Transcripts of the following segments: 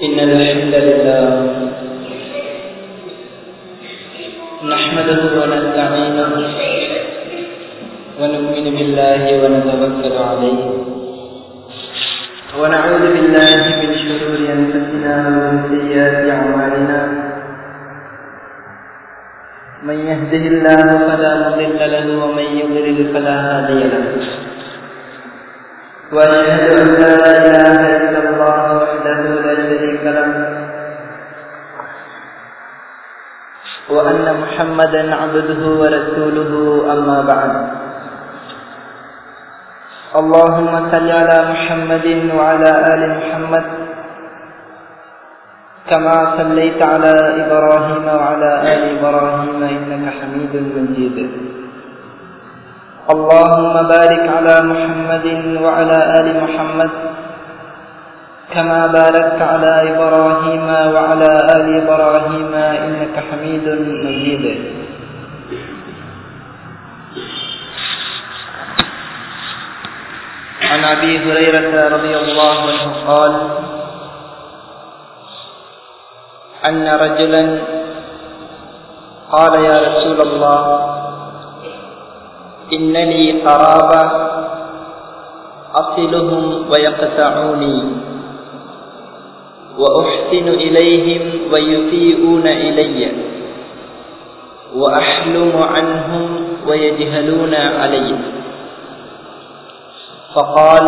إن الحمد لله نحمده ونستعينه ونؤمن بالله ونتوكل عليه ونعوذ بالله من شرور أنفسنا ومن سيئات أعمالنا من يهده الله فلا مضل له ومن يضلل فلا هادي له وأشهد أن لا إله إلا الله وحده لا شريك له وأن محمدا عبده ورسوله أما بعد اللهم صل على محمد وعلى آل محمد كما صليت على إبراهيم وعلى آل إبراهيم إنك حميد مجيد اللهم بارك على محمد وعلى آل محمد كما باركت على إبراهيم وعلى آل إبراهيم إنك حميد مجيد عن أبي هريرة رضي الله عنه قال أن رجلا قال يا رسول الله إن لي قرابة أصلهم ويقطعوني وأحسن إليهم ويسيئون إلي وأحلم عنهم ويجهلون علي فقال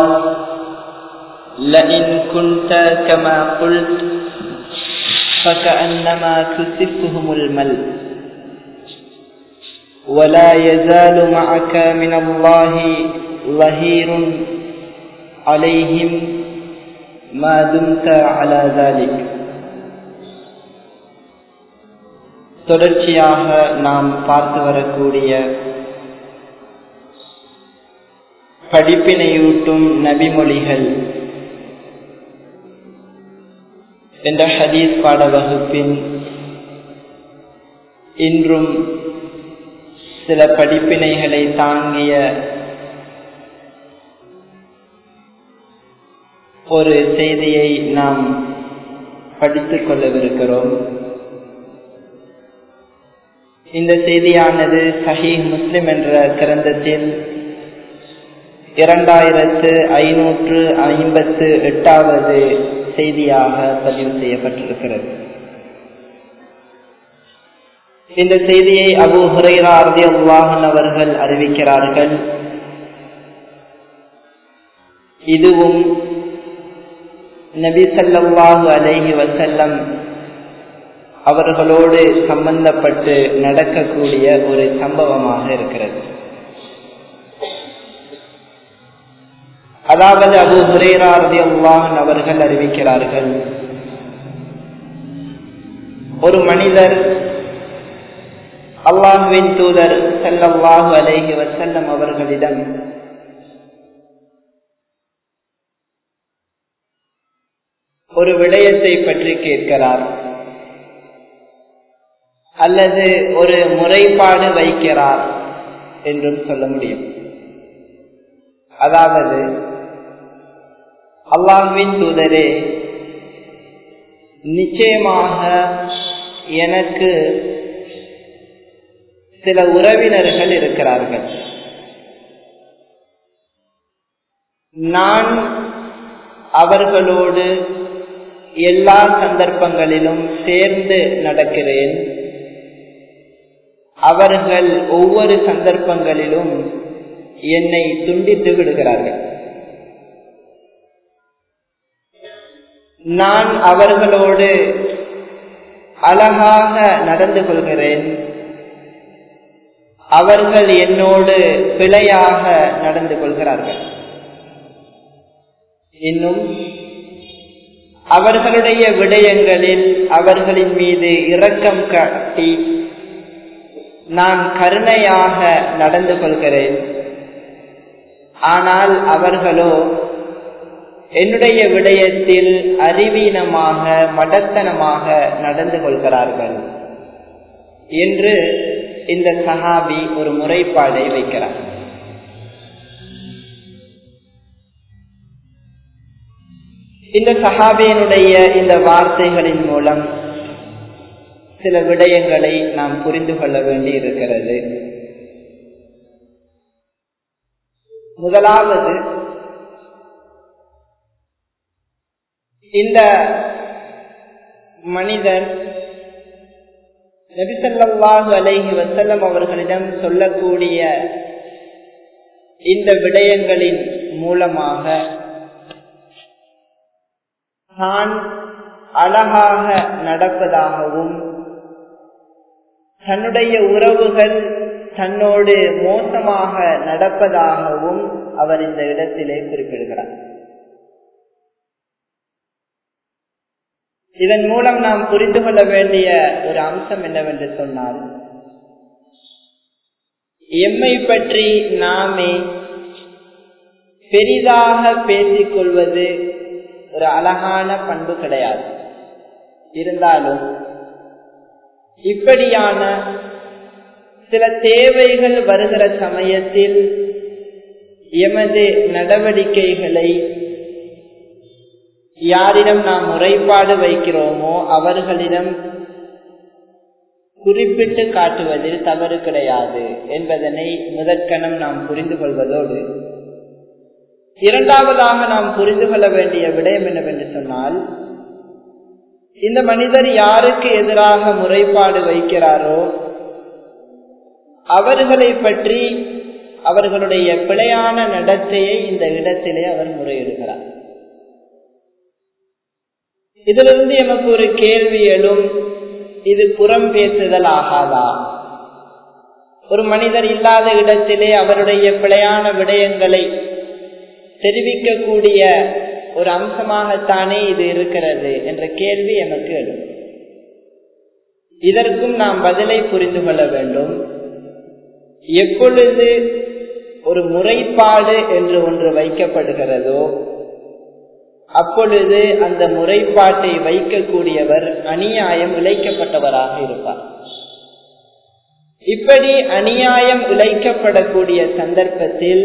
لئن كنت كما قلت فكأنما تسفهم المل ولا يزال معك من الله ظهير عليهم ما دمت على ذلك தொடர்ச்சியாக நாம் பார்த்து வரக்கூடிய படிப்பினையூட்டும் நபிமொழிகள் என்ற ஹதீஸ் பாட வகுப்பின் இன்றும் சில படிப்பினைகளை தாங்கிய ஒரு செய்தியை நாம் படித்துக் கொள்ளவிருக்கிறோம் இந்த செய்தியானது சஹீஹ் முஸ்லிம் என்ற கிரந்தத்தில் இரண்டாயிரத்து ஐநூற்று ஐம்பத்து எட்டாவது செய்தியாக பதிவு செய்யப்பட்டிருக்கிறது இந்த செய்தியை அபு ஹுரைரா அர்தி அல்லாஹன் அவர்கள் அறிவிக்கிறார்கள் இதுவும் நபி சல்லாஹு அலைஹி வசல்லம் அவர்களோடு சம்பந்தப்பட்டு நடக்கக்கூடிய ஒரு சம்பவமாக இருக்கிறது அதாவது அபு ஹுரேரா ரதி அல்லாஹன் அவர்கள் அறிவிக்கிறார்கள் ஒரு மனிதர் அல்லாஹுவின் தூதர் செல்லல்லாஹு அலைஹி வசல்லம் அவர்களிடம் ஒரு விடயத்தை பற்றி கேட்கிறார் அல்லது ஒரு முறைப்பாடு வைக்கிறார் என்றும் சொல்ல முடியும் அதாவது அல்லாஹ்வின் தூதரே நிச்சயமாக எனக்கு சில உறவினர்கள் இருக்கிறார்கள் நான் அவர்களோடு எல்லா சந்தர்ப்பங்களிலும் சேர்ந்து நடக்கிறேன் அவர்கள் ஒவ்வொரு சந்தர்ப்பங்களிலும் என்னை துண்டித்து விடுகிறார்கள் நான் அவர்களோடு அழகாக நடந்து கொள்கிறேன் அவர்கள் என்னோடு பிழையாக நடந்து கொள்கிறார்கள் இன்னும் அவர்களுடைய விடயங்களில் அவர்களின் மீது இரக்கம் காட்டி நான் கருணையாக நடந்து கொள்கிறேன் ஆனால் அவர்களோ என்னுடைய விடயத்தில் அறிவீனமாக மடத்தனமாக நடந்து கொள்கிறார்கள் என்று இந்த சஹாபி ஒரு முறைப்பாடை வைக்கிறார் இந்த சஹாபியனுடைய இந்த வார்த்தைகளின் மூலம் சில விடயங்களை நாம் புரிந்து கொள்ள வேண்டி இருக்கிறது முதலாவது இந்த மனிதர் நபிசல்லாஹு அலைஹி வசல்லம் அவர்களிடம் சொல்லக்கூடிய இந்த விடயங்களின் மூலமாக தான் அழகாக நடப்பதாகவும் தன்னுடைய உறவுகள் தன்னோடு மோசமாக நடப்பதாகவும் அவர் இந்த இடத்திலே குறிப்பிடுகிறார் இதன் மூலம் நாம் புரிந்து கொள்ள வேண்டிய ஒரு அம்சம் என்னவென்று சொன்னால் எம்மை பற்றி நாமே பெரிதாக பேசிக்கொள்வது ஒரு அழகான பண்பு கிடையாது இருந்தாலும் இப்படியான சில தேவைகள் வருகிற சமயத்தில் எமது நடவடிக்கைகளை யாரிடம் நாம் முறைப்பாடு வைக்கிறோமோ அவர்களிடம் குறிப்பிட்டு காட்டுவதில் தவறு கிடையாது என்பதனை முதற்கணம் நாம் புரிந்து கொள்வதோடு இரண்டாவதாக நாம் புரிந்து கொள்ள வேண்டிய விடயம் என்னவென்று சொன்னால் இந்த மனிதர் யாருக்கு எதிராக முறைப்பாடு வைக்கிறாரோ அவர்களை பற்றி அவர்களுடைய பிழையான நடத்தையை இந்த இடத்திலே அவர் முறையிடுகிறார் இதிலிருந்து எமக்கு ஒரு கேள்வி எழும் இது புறம் பேசுதல் ஆகாதா ஒரு மனிதர் இல்லாத இடத்திலே அவருடைய பிழையான விடயங்களை தெரிவிக்கக்கூடிய ஒரு அம்சமாகத்தானே இது இருக்கிறது என்ற கேள்வி எமக்கு எழும் இதற்கும் நாம் பதிலை புரிந்து கொள்ள வேண்டும் எப்பொழுது ஒரு முறைப்பாடு என்று ஒன்று வைக்கப்படுகிறதோ அப்பொழுது அந்த முறைப்பாட்டை வைக்கக்கூடியவர் அநியாயம் இழைக்கப்பட்டவராக இருப்பார் இப்படி அநியாயம் இழைக்கப்படக்கூடிய சந்தர்ப்பத்தில்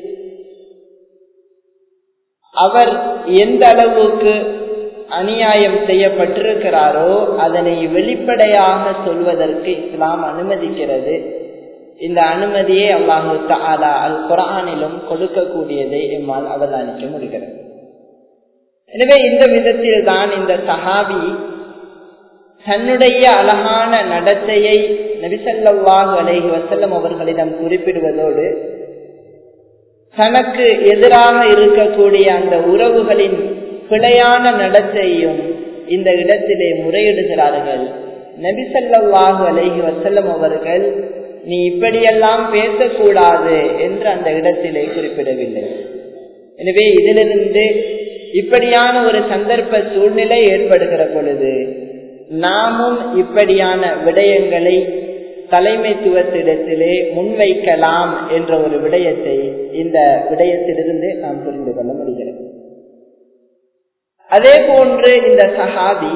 அவர் எந்த அளவுக்கு அநியாயம் செய்யப்பட்டிருக்கிறாரோ அதனை வெளிப்படையாக சொல்வதற்கு இஸ்லாம் அனுமதிக்கிறது இந்த அனுமதியை அல்லாஹு தாலா அல் குரானிலும் கொடுக்கக்கூடியதை எம்மால் அவதானிக்க முடிகிறது எனவே இந்த விதத்தில் தான் இந்த சஹாபி தன்னுடைய அழகான நடத்தையை நபிசல்லாஹு அலைஹி வசல்லம் அவர்களிடம் குறிப்பிடுவதோடு தனக்கு எதிராக இருக்கக்கூடிய அந்த உறவுகளின் பிழையான நடத்தையும் இந்த இடத்திலே முறையிடுகிறார்கள் நபிசல்லாஹு அலைஹி வசல்லம் அவர்கள் நீ இப்படியெல்லாம் பேசக்கூடாது என்று அந்த இடத்திலே குறிப்பிடவில்லை எனவே இதிலிருந்து இப்படியான ஒரு சந்தர்ப்ப சூழ்நிலை ஏற்படுகிற பொழுது நாமும் இப்படியான விடயங்களை தலைமைத்துவத்திடத்திலே முன்வைக்கலாம் என்ற ஒரு விடயத்தை இந்த விடயத்திலிருந்து நாம் புரிந்து கொள்ள முடிகிறது அதே போன்று இந்த சஹாபி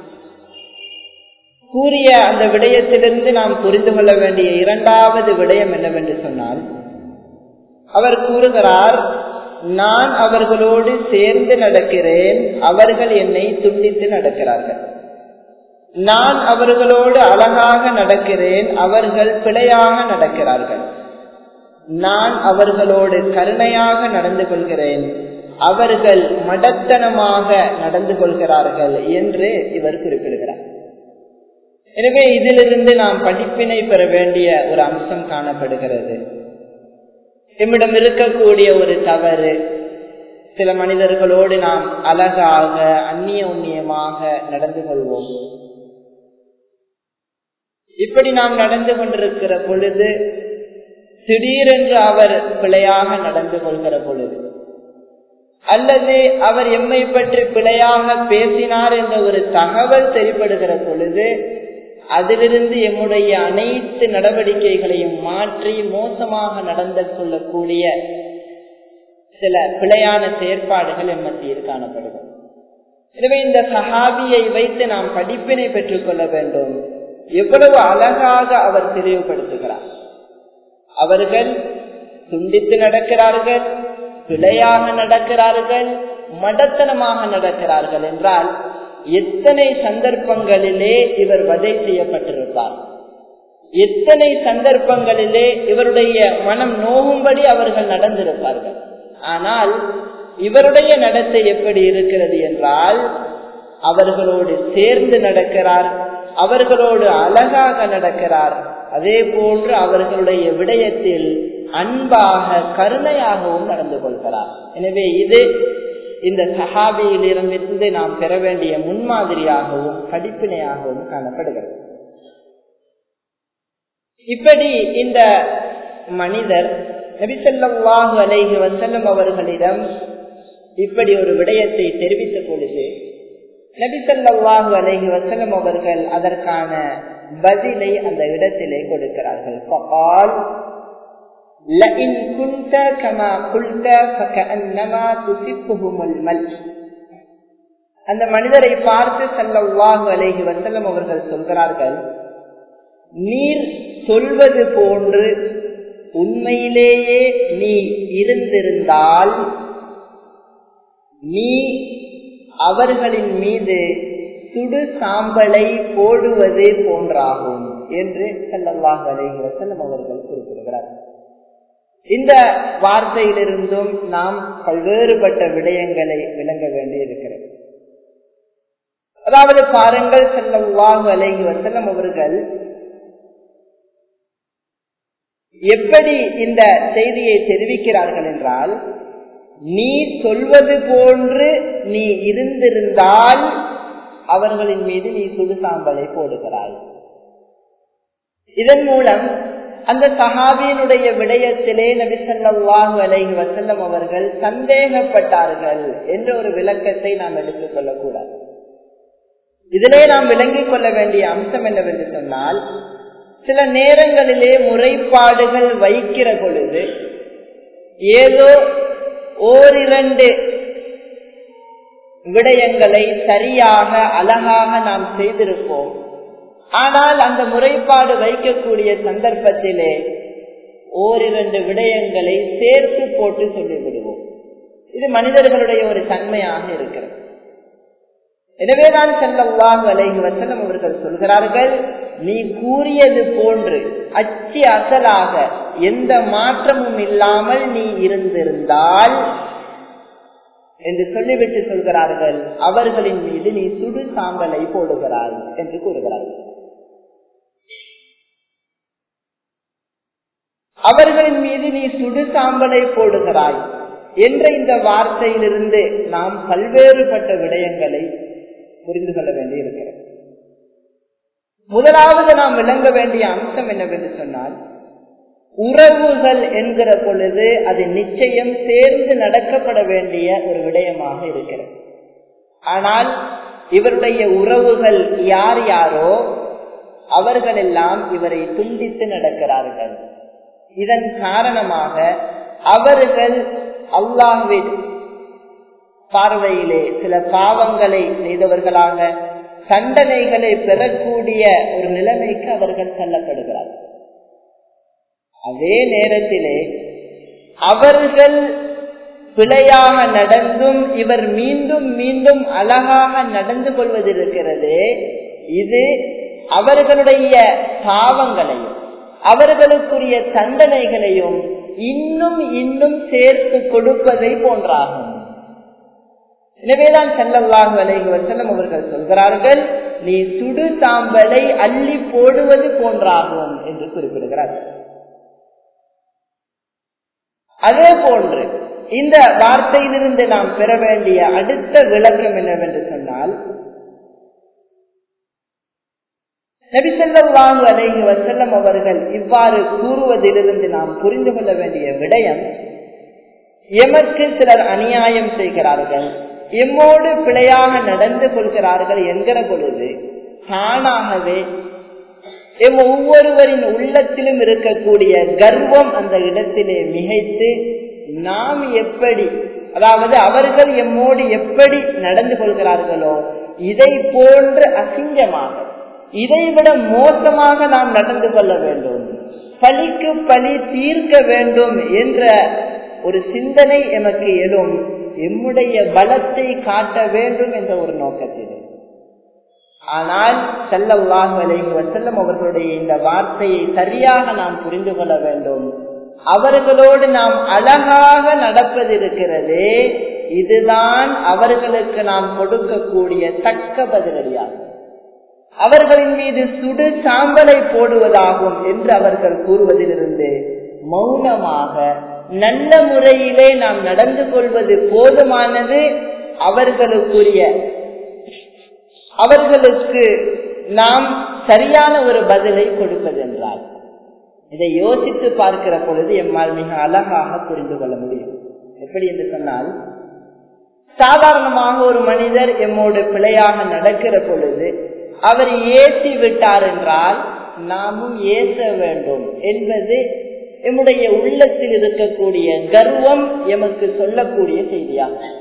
கூறிய அந்த விடயத்திலிருந்து நாம் புரிந்து கொள்ள வேண்டிய இரண்டாவது விடயம் என்னவென்று சொன்னால் அவர் கூறுகிறார் நான் அவர்களோடு சேர்ந்து நடக்கிறேன் அவர்கள் என்னை துண்டித்து நடக்கிறார்கள் நான் அவர்களோடு அழகாக நடக்கிறேன் அவர்கள் பிழையாக நடக்கிறார்கள் நான் அவர்களோடு கருணையாக நடந்து கொள்கிறேன் அவர்கள் மடத்தனமாக நடந்து கொள்கிறார்கள் என்று இவர் குறிப்பிடுகிறார் எனவே இதிலிருந்து நாம் படிப்பினை பெற வேண்டிய ஒரு அம்சம் காணப்படுகிறது நம்மிடம் இருக்கக்கூடிய ஒரு தவறு சில மனிதர்களோடு நாம் அழகாக அந்நிய உண்ணியமாக நடந்து கொள்வோம் இப்படி நாம் நடந்து கொண்டிருக்கிற பொழுது திடீரென்று அவர் பிழையாக நடந்து கொள்கிற பொழுது அல்லது அவர் எம்மை பற்றி பிழையாக பேசினார் என்ற ஒரு தகவல் தெரிப்படுகிற பொழுது அதிலிருந்து எம்முடைய அனைத்து நடவடிக்கைகளையும் மாற்றி மோசமாக நடந்து கொள்ளக்கூடிய சில பிழையான செயற்பாடுகள் எம் மத்தியில் காணப்படுகிறது எனவே இந்த சஹாபியை வைத்து நாம் படிப்பினை பெற்றுக் கொள்ள வேண்டும் எவ்வளவு அழகாக அவர் தெளிவுபடுத்துகிறார் அவர்கள் துண்டித்து நடக்கிறார்கள் பிழையாக நடக்கிறார்கள் மடத்தனமாக நடக்கிறார்கள் என்றால் எத்தனை சந்தர்ப்பங்களிலே இவர் வதை செய்யப்பட்டிருப்பார் எத்தனை சந்தர்ப்பங்களிலே இவருடைய மனம் நோகும்படி அவர்கள் நடந்திருப்பார்கள் ஆனால் இவருடைய நடத்தை எப்படி இருக்கிறது என்றால் அவர்களோடு சேர்ந்து நடக்கிறார் அவர்களோடு அழகாக நடக்கிறார் அதே போன்று அவர்களுடைய விடயத்தில் அன்பாக கருணையாகவும் நடந்து கொள்கிறார் எனவே இது இந்த சஹாபியிலிருந்து நாம் பெற வேண்டிய முன்மாதிரியாகவும் படிப்பினையாகவும் காணப்படுகிறது இப்படி இந்த மனிதர் நபிசல்லாஹு அலைஹி வசல்லம் அவர்களிடம் இப்படி ஒரு விடயத்தை தெரிவித்த பொழுது நபிசல்லாஹு அலைஹி வசல்லம் அவர்கள் அதற்கான பதிலை அந்த இடத்திலே கொடுக்கிறார்கள் لئن كنت كما قلت فكأنما تسفهم الملك அந்த மனிதரை பார்த்து சல்லல்லாஹு அலைஹி வசல்லம் அவர்கள் சொல்கிறார்கள் நீர் சொல்வது போன்று உண்மையிலேயே நீ இருந்திருந்தால் நீ அவர்களின் மீது சுடு சாம்பலை போடுவது போன்றாகும் என்று சல்லல்லாஹு அலைஹி வசல்லம் அவர்கள் குறிப்பிடுகிறார் இந்த வார்த்தையிலிருந்தும் நாம் பல்வேறுபட்ட விடயங்களை விளங்க வேண்டியிருக்கிறது அதாவது பாருங்கள் செல்லவாக அலைஹி வசல்லம் அவர்கள் எப்படி இந்த செய்தியை தெரிவிக்கிறார்கள் என்றால் நீ சொல்வது போன்று நீ இருந்திருந்தால் அவர்களின் மீது நீ சுடுசாம்பலை போடுகிறாய் இதன் மூலம் அந்த சஹாபியினுடைய விடயத்திலே நபிசல்லாஹு அலைஹி வசல்லம் அவர்கள் சந்தேகப்பட்டார்கள் என்ற ஒரு விளக்கத்தை நாம் எடுத்துக் கொள்ளக்கூடாது இதிலே நாம் விளங்கிக் கொள்ள வேண்டிய அம்சம் என்னவென்று சொன்னால் சில நேரங்களிலே முறைப்பாடுகள் வைக்கிற பொழுது ஏதோ ஓரிரண்டு விடயங்களை சரியாக அழகாக நாம் செய்திருப்போம் ஆனால் அந்த முறைப்பாடு வைக்கக்கூடிய சந்தர்ப்பத்திலே ஓரிரண்டு விடயங்களை சேர்த்து போட்டு சொல்லிவிடுவோம் இது மனிதர்களுடைய ஒரு தன்மையாக இருக்கிறது எனவேதான் செல்லவாக அலைஹி வசனம் அவர்கள் சொல்கிறார்கள் நீ கூறியது போன்று அச்சு அசலாக எந்த மாற்றமும் இல்லாமல் நீ இருந்திருந்தால் என்று சொல்லிவிட்டு சொல்கிறார்கள் அவர்களின் மீது நீ சுடு சாம்பலை போடுகிறாய் என்று கூறுகிறார்கள் அவர்களின் மீது நீ சுடு சாம்பலை போடுகிறாய் என்ற இந்த வார்த்தையிலிருந்து நாம் பல்வேறுபட்ட விடயங்களை புரிந்து கொள்ள வேண்டியிருக்கிறது முதலாவது நாம் விளங்க வேண்டிய அம்சம் என்னவென்று சொன்னால் உறவுகள் என்கிற பொழுது அது நிச்சயம் சேர்ந்து நடக்கப்பட வேண்டிய ஒரு விடயமாக இருக்கிறது ஆனால் இவருடைய உறவுகள் யார் யாரோ அவர்கள் எல்லாம் இவரை துண்டித்து நடக்கிறார்கள் இதன் காரணமாக அவர்கள் அல்லாஹ்வின் பார்வையிலே சில பாவங்களை செய்தவர்களாக தண்டனைகளை பெறக்கூடிய ஒரு நிலைமைக்கு அவர்கள் தள்ளப்படுகிறார்கள் அதே நேரத்திலே அவர்கள் பிழையாக நடந்தும் இவர் மீண்டும் மீண்டும் அழகாக நடந்து கொள்வதிருக்கிறது இது அவர்களுடைய பாவங்களையும் அவர்களுக்குரிய தண்டனைகளையும் இன்னும் இன்னும் சேர்த்து கொடுப்பதை போன்றாகும் எனவேதான் செல்லல்லாஹு அலைஹி வசல்லம் அவர்கள் சொல்கிறார்கள் நீ சுடு சாம்பலை அள்ளி போடுவது போன்றாகும் என்று குறிப்பிடுகிறார்கள் அதே போன்று இந்த வார்த்தையிலிருந்து நாம் பெற வேண்டிய அடுத்த விளக்கம் என்னவென்று சொன்னால் நபிசல்லாஹு அலைஹி வசல்லம் அவர்கள் இவ்வாறு கூறுவதிலிருந்து நாம் புரிந்து கொள்ள வேண்டிய விடயம் எமக்கு சிலர் அநியாயம் செய்கிறார்கள் எம்மோடு பிழையாக நடந்து கொள்கிறார்கள் என்கிற பொழுது தானாகவே எம் ஒவ்வொருவரின் உள்ளத்திலும் இருக்கக்கூடிய கர்வம் அந்த இடத்திலே மிகைத்து நாம் எப்படி அதாவது அவர்கள் எம்மோடு எப்படி நடந்து கொள்கிறார்களோ இதை போன்று அசிங்கமாக இதைவிட மோசமாக நாம் நடந்து கொள்ள வேண்டும் பழிக்கு பழி தீர்க்க வேண்டும் என்ற ஒரு சிந்தனை எமக்கு எழும் எம்முடைய பலத்தை காட்ட வேண்டும் என்ற ஒரு நோக்கத்தில் ஆனால் செல்லல்லாஹு அலைஹி வசல்லம் அவர்களுடைய இந்த வார்த்தையை சரியாக நாம் புரிந்து கொள்ள வேண்டும் அவர்களோடு நாம் அழகாக நடப்பது இருக்கிறது இதுதான் அவர்களுக்கு நாம் கொடுக்கக்கூடிய தக்க பதிலடியாகும் அவர்களின் மீது சுடு சாம்பலை போடுவதாகும் என்று அவர்கள் கூறுவதிலிருந்து மௌனமாக நல்ல முறையிலே நாம் நடந்து கொள்வது போதுமானது அவர்களுக்குரிய அவர்களுக்கு நாம் சரியான ஒரு பதிலை கொடுப்பதென்றால் இதை யோசித்து பார்க்கிற பொழுது எம்மால் மிக அழகாக புரிந்து கொள்ள முடியும் எப்படி என்று சொன்னால் சாதாரணமாக ஒரு மனிதர் எம்மோடு பிழையாக நடக்கிற பொழுது அவர் ஏசி விட்டார் என்றால் நாமும் ஏச வேண்டும் என்பது எம்முடைய உள்ளத்தில் இருக்கக்கூடிய கர்வம் எமக்கு சொல்லக்கூடிய செய்தியாகும்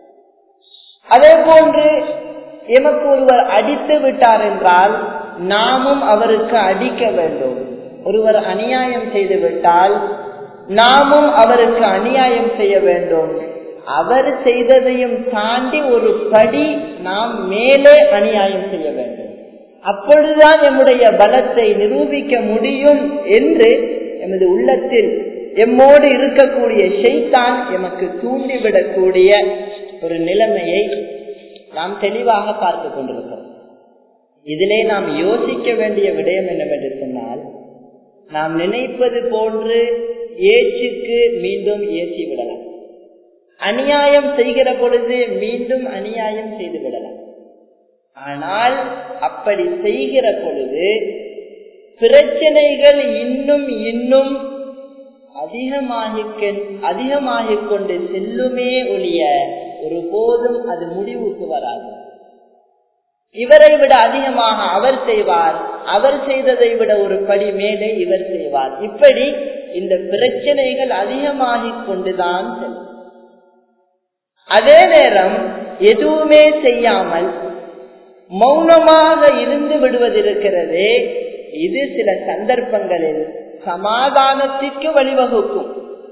அதே போன்று எமக்கு ஒருவர் அடித்து விட்டார் என்றால் நாமும் அவருக்கு அடிக்க வேண்டும் ஒருவர் அநியாயம் செய்து விட்டால் நாமும் அவருக்கு அநியாயம் செய்ய வேண்டும் அவர் செய்ததையும் தாண்டி ஒரு படி நாம் மேலே அநியாயம் செய்ய வேண்டும் அப்பொழுதுதான் நம்முடைய பலத்தை நிரூபிக்க முடியும் என்று எமது உள்ளத்தில் எம்மோடு இருக்கக்கூடிய ஷெய்தான் எமக்கு தூண்டிவிடக்கூடிய ஒரு நிலைமையை நாம் தெளிவாக பார்த்து கொண்டிருக்கிறோம் இதிலே நாம் யோசிக்க வேண்டிய விடயம் என்னவென்று சொன்னால் நாம் நினைப்பது போன்று ஏச்சுக்கு மீண்டும் ஏற்றி விடலாம் அநியாயம் செய்கிற பொழுது மீண்டும் அநியாயம் செய்து விடலாம் ஆனால் அப்படி செய்கிற பொழுது பிரச்சனைகள் இன்னும் இன்னும் அதிகமாகிக்க அதிகமாகிக் கொண்டு செல்லுமே ஒழிய ஒருபோதும் அது முடிவுக்கு வராது இவரை விட அதிகமாக அவர் செய்வார் அவர் செய்ததை விட ஒரு படி மேலே இவர் செய்வார் இப்படி இந்த பிரச்சனைகள் அதிகமாகிக் கொண்டுதான் செல்லும் அதே நேரம் எதுவுமே செய்யாமல் மௌனமாக இருந்து விடுவதிருக்கிறதே இது சில சந்தர்ப்பங்களில் சமாதானத்திற்கு வழிவகுக்கும்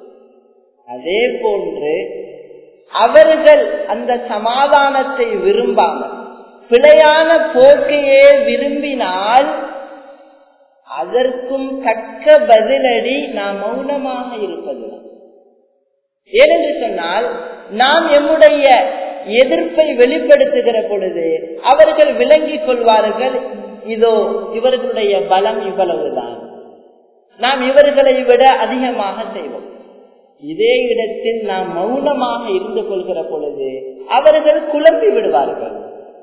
அதே போன்று அவர்கள் அந்த சமாதானத்தை விரும்பாமல் பிழையான போக்கையே விரும்பினால் அதற்கும் தக்க பதிலடி நாம் மௌனமாக இருப்பது ஏனென்று சொன்னால் நாம் எம்முடைய எதிர்ப்பை வெளிப்படுத்துகிற பொழுது அவர்கள் விளங்கிக் கொள்வார்கள் இதோ இவர்களுடைய பலம் இவ்வளவுதான் நாம் இவர்களை விட அதிகமாக செய்வோம் இதே இடத்தில் நாம் மௌனமாக இருந்து கொள்கிற பொழுது அவர்கள் குழம்பி விடுவார்கள்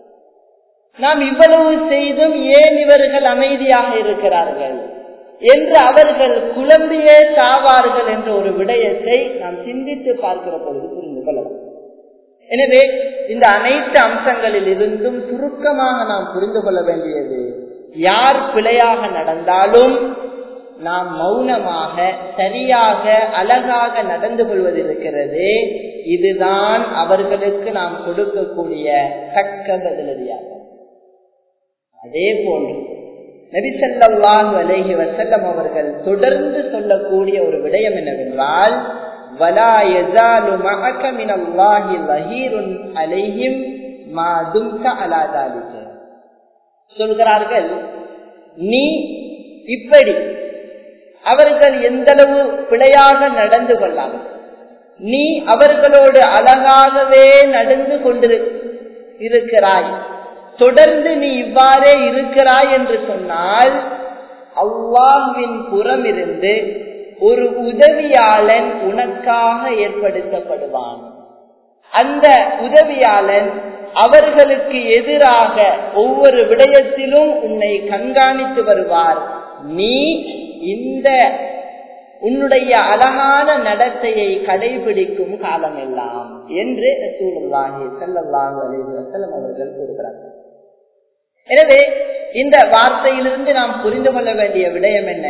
நாம் இவ்வளவு செய்தும் ஏன் இவர்கள் அமைதியாக இருக்கிறார்கள் என்று அவர்கள் குழம்பியே சாவார்கள் என்ற ஒரு விடயத்தை நாம் சிந்தித்து பார்க்கிற பொழுது புரிந்து கொள்ளலாம் எனவே இந்த அனைத்து அம்சங்களில் இருந்தும் சுருக்கமாக நாம் புரிந்து கொள்ள வேண்டியது யார் பிழையாக நடந்தாலும் நாம் மௌனமாக சரியாக அழகாக நடந்து கொள்வதிருக்கிறது இதுதான் அவர்களுக்கு நாம் கொடுக்கக்கூடிய தக்க பதிலடியாகும் அதே போன்று நபிசல்லாஹு அலேஹி வசல்லம் அவர்கள் தொடர்ந்து சொல்லக்கூடிய ஒரு விடயம் என்னவென்றால் வலா யஜாலு மஅக மினல்லாஹி லஹீருன் அலைஹிம் மா தும்த அலா தாலிக சொல்கிறார்கள் நீ இப்படி அவர்கள் எந்தளவு பிழையாக நடந்து கொள்ளாமல் நீ அவர்களோடு அழகாகவே நடந்து கொண்டு இருக்கிறாய் தொடர்ந்து நீ இவ்வாறே இருக்கிறாய் என்று சொன்னால் அல்லாஹ்வின் புறம் இருந்து ஒரு உதவியாளன் உனக்காக ஏற்படுத்தப்படுவான் அந்த உதவியாளன் அவர்களுக்கு எதிராக ஒவ்வொரு விடயத்திலும் உன்னை கண்காணித்து வருவார் நீ இந்த உன்னுடைய அழகான நடத்தையை கடைபிடிக்கும் காலமெல்லாம் என்று ரசூலுல்லாஹி ஸல்லல்லாஹு அலைஹி வஸல்லம் அவர்கள் கூறுகிறார்கள் எனவே இந்த வார்த்தையிலிருந்து நாம் புரிந்து கொள்ள வேண்டிய விடயம் என்ன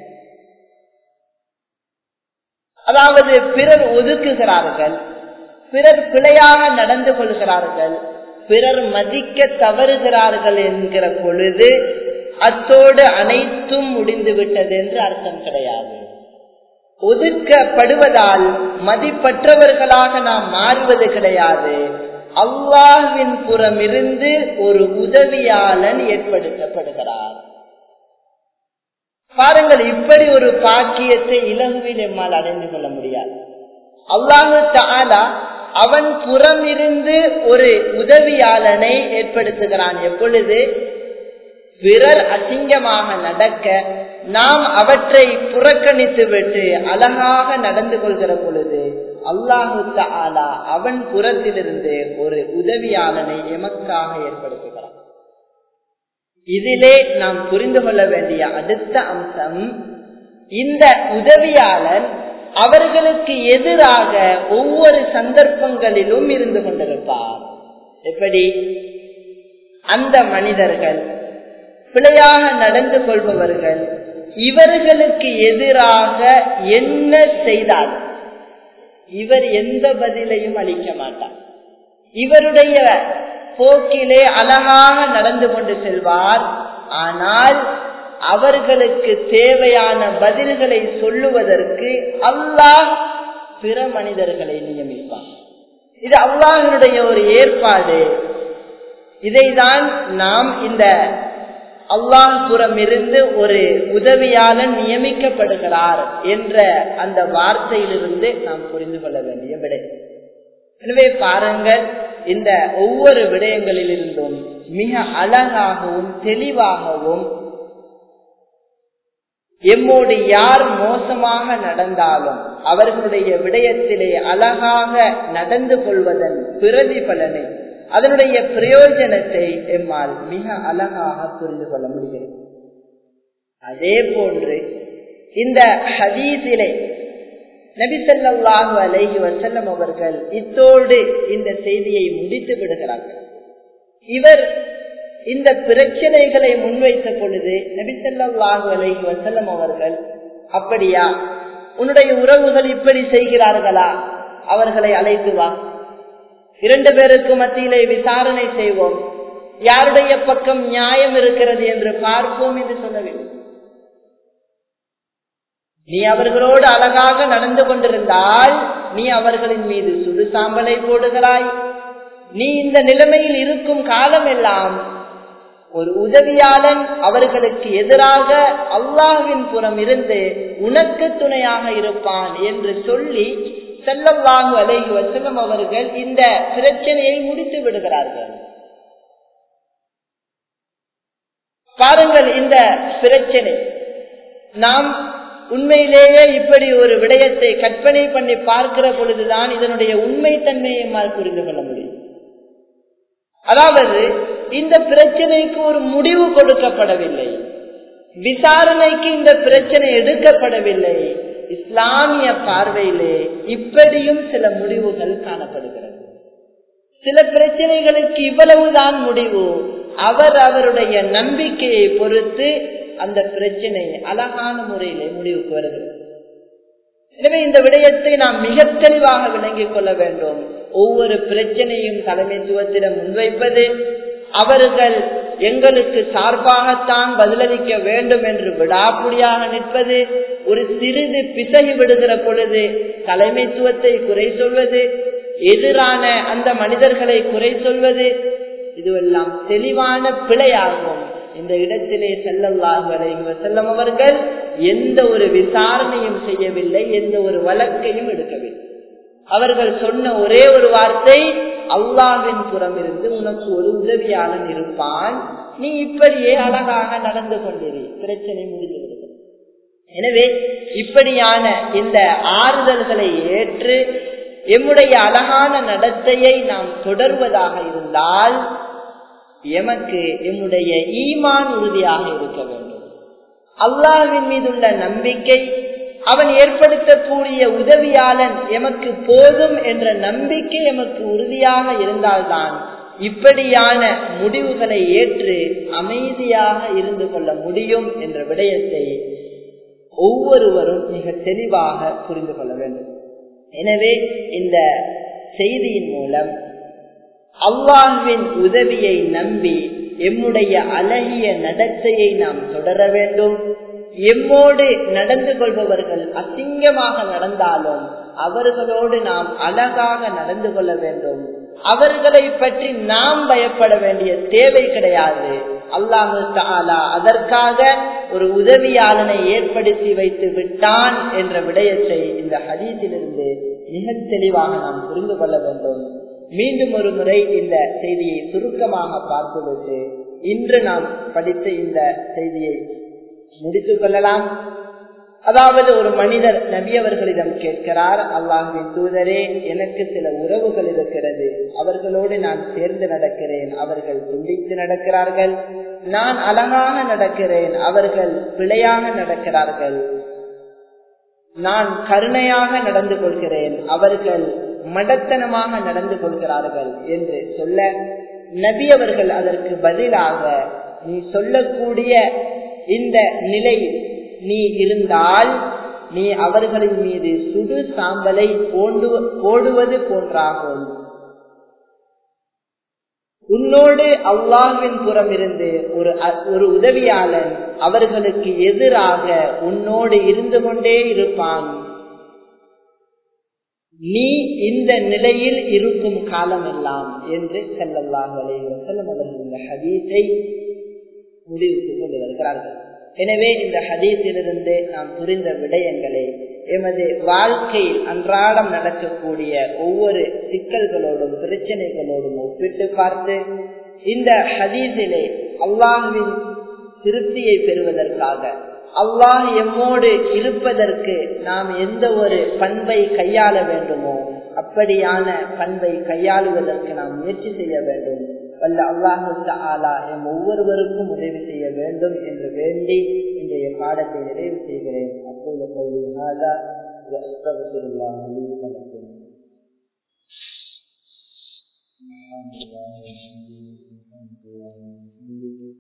அதாவது பிறர் ஒதுக்குகிறார்கள் பிறர் பிழையாக நடந்து கொள்கிறார்கள் பிறர் மதிக்க தவறுகிறார்கள் என்கிற பொழுது அத்தோடு அனைத்தும் முடிந்து விட்டது என்று அர்த்தம் கிடையாது ஒதுக்கப்படுவதால் மதிப்பற்றவர்களாக நாம் மாறுவது கிடையாது அல்லாஹ்வின் புறமிருந்து ஒரு உதவியாளன் ஏற்படுத்தப்படுகிறார் பாருங்கள் இப்படி ஒரு பாக்கியத்தை இலகுவில் எம்மால் அடைந்து கொள்ள முடியாது அல்லாஹு தாலா அவன் புறமிருந்து ஒரு உதவியாளனை ஏற்படுத்துகிறான் எப்பொழுது பிறர் அசிங்கமாக நடக்க நாம் அவற்றை புறக்கணித்து விட்டு அழகாக நடந்து கொள்கிற பொழுது அல்லாஹு தாலா அவன் புறத்திலிருந்து ஒரு உதவியாளனை எமக்காக ஏற்படுத்துகிறான் இதிலே நாம் புரிந்து கொள்ள வேண்டிய அடுத்த அம்சம் இந்த உதவியாளர் அவர்களுக்கு எதிராக ஒவ்வொரு சந்தர்ப்பங்களிலும் இருந்து கொண்டிருப்பார் எப்படி அந்த மனிதர்கள் பிழையாக நடந்து கொள்பவர்கள் இவர்களுக்கு எதிராக என்ன செய்தால் இவர் எந்த பதிலையும் அளிக்க மாட்டார் இவருடைய போக்கிலே அழகாக நடந்து கொண்டு செல்வார் ஆனால் அவர்களுக்கு தேவையான பதில்களை சொல்லுவதற்கு அல்லாஹ் பிற மனிதர்களை நியமிப்பார் இது அல்லாஹனுடைய ஒரு ஏற்பாடு இதைதான் நாம் இந்த அல்லாஹ் புறமிருந்து ஒரு உதவியாளன் நியமிக்கப்படுகிறார் என்ற அந்த வார்த்தையிலிருந்து நாம் புரிந்து கொள்ள வேண்டிய விடை எனவே பாருங்கள் இந்த ஒவ்வொரு விடயங்களிலிருந்தும் மிக அழகாகவும் தெளிவாகவும் எம்மோடு யார் மோசமாக நடந்தாலும் அவர்களுடைய விடயத்திலே அழகாக நடந்து கொள்வதன் பிரதிபலனை அதனுடைய பிரயோஜனத்தை எம்மால் மிக அழகாக புரிந்து கொள்ள முடிகிறது அதே போன்று இந்த ஹதீஸிலே நபிசல்லாஹு அலைஹி வசல்லம் அவர்கள் இத்தோடு இந்த செய்தியை முடித்து விடுகிறார்கள் இவர் இந்த பிரச்சனைகளை முன்வைத்த பொழுது நபிசல்லாஹு அலைஹி வசல்லம் அவர்கள் அப்படியா உன்னுடைய உறவுகள் இப்படி செய்கிறார்களா அவர்களை அழைத்து வா இரண்டு பேருக்கு மத்தியிலே விசாரணை செய்வோம் யாருடைய பக்கம் நியாயம் இருக்கிறது என்று பார்ப்போம் என்று சொல்லவில்லை நீ அவர்களோடு அழகாக நடந்து கொண்டிருந்தால் நீ அவர்களின் மீது சுடு சாம்பலை போடுகிறாய் நீ இந்த நிலைமையில் இருக்கும் காலம் எல்லாம் ஒரு உதவியாளன் அவர்களுக்கு எதிராக அல்லாஹின் புறம் இருந்து உனக்கு துணையாக இருப்பான் என்று சொல்லி செல்லவாங்கு அலைஹி வசலம் அவர்கள் இந்த பிரச்சனையை முடித்து விடுகிறார்கள் பாருங்கள் இந்த பிரச்சனை நாம் உண்மையிலேயே இப்படி ஒரு விடயத்தை கற்பனை பண்ணி பார்க்கிற பொழுதுதான் இதனுடைய உண்மை தன்மையை புரிந்து கொள்ள முடியும் அதாவது இந்த பிரச்சனைக்கு ஒரு முடிவு கொடுக்கப்படவில்லை விசாரணைக்கு இந்த பிரச்சனை எடுக்கப்படவில்லை இஸ்லாமிய பார்வையிலே இப்படியும் சில முடிவுகள் காணப்படுகிறது சில பிரச்சனைகளுக்கு இவ்வளவுதான் முடிவு அவர் அவருடைய நம்பிக்கையை பொறுத்து அந்த பிரச்சனை அழகான முறையிலே முடிவுக்கு வருகிறது எனவே இந்த விடயத்தை நாம் மிக தெளிவாக விளங்கிக் கொள்ள வேண்டும் ஒவ்வொரு பிரச்சனையும் தலைமைத்துவத்திடம் முன்வைப்பது அவர்கள் எங்களுக்கு சார்பாகத்தான் பதிலளிக்க வேண்டும் என்று விடாப்புடியாக நிற்பது ஒரு சிறிது பிசகி விடுகிற பொழுது தலைமைத்துவத்தை குறை சொல்வது எதிரான அந்த மனிதர்களை குறை சொல்வது இதுவெல்லாம் தெளிவான பிழையாகும் இந்த இடத்திலே செல்லல்லாஹு செல்லம் அவர்கள் எந்த ஒரு விசாரணையும் செய்யவில்லை எந்த ஒரு வழக்கையும் எடுக்கவில்லை அவர்கள் சொன்ன ஒரே ஒரு வார்த்தை அல்லாவின் புறம் இருந்து உனக்கு ஒரு உதவியாளன் இருப்பான் நீ இப்படியே அழகாக நடந்து கொண்டிரு பிரச்சனை முடிந்துவிடுகிறது எனவே இப்படியான இந்த ஆறுதல்களை ஏற்று எம்முடைய அழகான நடத்தையை நாம் தொடர்வதாக இருந்தால் எமக்கு எம்முடைய ஈமான் உறுதியாக இருக்க வேண்டும் அல்லாவின் மீதுள்ள நம்பிக்கை அவன் ஏற்படுத்தக்கூடிய உதவியாளன் எமக்கு போதும் என்ற நம்பிக்கை எமக்கு உறுதியாக இருந்தால்தான் இப்படியான முடிவுகளை ஏற்று அமைதியாக இருந்து கொள்ள முடியும் என்ற விடயத்தை ஒவ்வொருவரும் மிக தெளிவாக புரிந்து கொள்ள வேண்டும் எனவே இந்த செய்தியின் மூலம் அல்லாஹ்வின் உதவியை நம்பி எம்முடைய அழகிய நடத்தையை நாம் தொடர வேண்டும் எம்மோடு நடந்து கொள்பவர்கள் அசிங்கமாக நடந்தாலும் அவர்களோடு நாம் அழகாக நடந்து கொள்ள வேண்டும் அவர்களை பற்றி நாம் பயப்பட வேண்டிய தேவை கிடையாது அல்லாஹு தாலா அதற்காக ஒரு உதவியாளனை ஏற்படுத்தி வைத்து விட்டான் என்ற விடயத்தை இந்த ஹதீஸிலிருந்து மிக தெளிவாக நாம் புரிந்து கொள்ள வேண்டும் மீண்டும் ஒரு முறை இந்த செய்தியை சுருக்கமாக பார்த்துவிட்டு இன்று நாம் படித்த இந்த செய்தியை முடித்துக் கொள்ளலாம் அதாவது ஒரு மனிதர் நபியவர்களிடம் கேட்கிறார் அல்லாஹின் தூதரே எனக்கு சில உறவுகள் இருக்கிறது அவர்களோடு நான் சேர்ந்து நடக்கிறேன் அவர்கள் துண்டித்து நடக்கிறார்கள் நான் அழகாக நடக்கிறேன் அவர்கள் பிழையாக நடக்கிறார்கள் நான் கருணையாக நடந்து கொள்கிறேன் அவர்கள் மடத்தனமாக நடந்து கொள்கிறார்கள் என்று சொல்ல நபி அவர்கள் அதற்கு பதிலாக நீ சொல்லக்கூடிய இந்த நிலை நீ இருந்தால் நீ அவர்களின் மீது சுடு சாம்பலை போடுவது போன்றாகும் உன்னோடு அல்லாஹின் புறம் இருந்து ஒரு ஒரு உதவியாளன் அவர்களுக்கு எதிராக உன்னோடு இருந்து கொண்டே இருப்பான் நீ இந்த நிலையில் இருக்கும் காலம் எல்லாம் என்று செல்லல்லாஹ் செல்லும் அவர்கள் இந்த ஹதீஸை முடிவுக்கு கொண்டு வருகிறார்கள் எனவே இந்த ஹதீஸிலிருந்து நாம் புரிந்த விடயங்களை எமது வாழ்க்கையில் அன்றாடம் நடக்கக்கூடிய ஒவ்வொரு சிக்கல்களோடும் பிரச்சனைகளோடும் ஒப்பிட்டு பார்த்து இந்த ஹதீஸிலே அல்லாஹுவின் திருப்தியை பெறுவதற்காக அல்லாஹ் எம்மோடு இருப்பதற்கு நாம் எந்த ஒரு பண்பை கையாள வேண்டுமோ அப்படியான பண்பை கையாளுவதற்கு நாம் முயற்சி செய்ய வேண்டும் வல்ல அல்லாஹு ஆலா எம் ஒவ்வொருவருக்கும் உதவி செய்ய வேண்டும் என்று வேண்டி இன்றைய பாடத்தை நிறைவு செய்கிறேன் அப்போது قولي هذا واستغفر الله لي ولكم الحمد لله